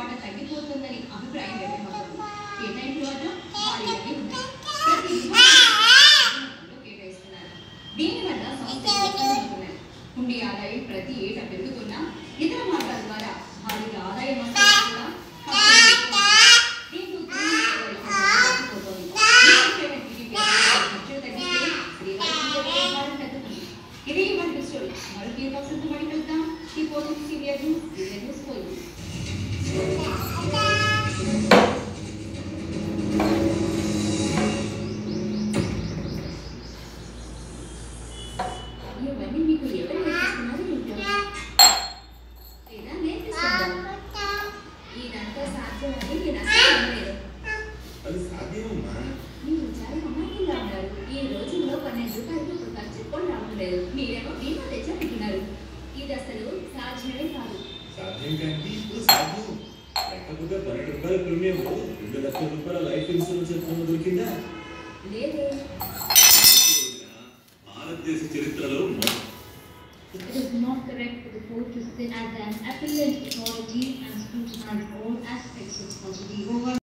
వాటా తగ్గిపోతుందని అభిప్రాయం వ్యక్తమవుతుంది కేటాయింపుల వద్ద భారీగానే ఉన్నాయి ప్రతి విభాగానికి కేటాయిస్తున్నారు దీనివల్ల సంస్థలు దెబ్బతింటున్నాయి. హుండీ ఆదాయం ప్రతి ఏటా పెరుగుతున్నా ఇతర మార్గాల ద్వారా భారీగా ఆదాయం వస్తున్నా కూడా దీంతో కుటుంబ పరిస్థితి తగ్గిపోతోంది. నిరుపేద టీడీపీ ఖర్చులు తగ్గిస్తే శ్రీవారి భారం తగ్గుతుంది. ఇది ఇవాళ స్టోరీ మరో తీరు పక్షంతో మళ్ళీ కలుద్దాం ఈ పోటీ సీరియల్ న్యూస్ సీరియల్ న్యూస్ పోయింది ఇవన్నీ మీకు ఎవరు నేర్పిస్తున్నారు మీకు లేదా నేర్పిస్తారా ఇదంతా సాధ్యమని నేను అసలు నమ్మలేదు అది సాధ్యమమ్మా మీరు చాలా అమాయకంగా ఉన్నారు ఈ రోజుల్లో పన్నెండు రూపాయలు ఒక ఖర్చు కూడా రావడం లేదు మీరేమో బీమా తెచ్చారంటున్నారు ఇది అసలు సాధ్యమే కాదు సాధ్యం కానీ ఇప్పుడు సాధ్యం లేకపోతే పన్నెండు రూపాయల ప్రీమియం రెండు లక్షల రూపాయల లైఫ్ ఇన్సూరెన్స్ ఎప్పుడు దొరికిందా లేదే భారతదేశ చరిత్రలో మొ- It is not correct for the court to sit as an appellate authority and scrutinize all aspects of property over